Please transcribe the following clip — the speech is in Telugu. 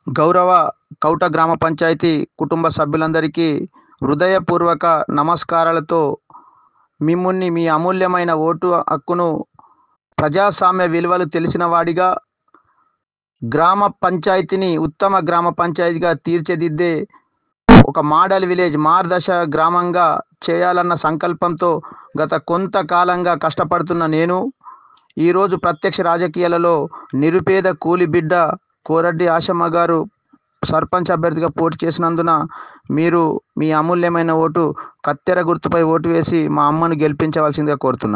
గౌరవ కౌట గ్రామ పంచాయతీ కుటుంబ సభ్యులందరికీ హృదయపూర్వక నమస్కారాలతో మిమ్ముని మీ అమూల్యమైన ఓటు హక్కును ప్రజాస్వామ్య విలువలు తెలిసిన వాడిగా గ్రామ పంచాయతీని ఉత్తమ గ్రామ పంచాయతీగా తీర్చిదిద్దే ఒక మోడల్ విలేజ్ మార్గదర్శ గ్రామంగా చేయాలన్న సంకల్పంతో గత కొంతకాలంగా కష్టపడుతున్న నేను ఈరోజు ప్రత్యక్ష రాజకీయాలలో నిరుపేద కూలి బిడ్డ కోరడ్డి ఆశమ్మ గారు సర్పంచ్ అభ్యర్థిగా పోటీ చేసినందున మీరు మీ అమూల్యమైన ఓటు కత్తెర గుర్తుపై ఓటు వేసి మా అమ్మను గెలిపించవలసిందిగా కోరుతున్నాను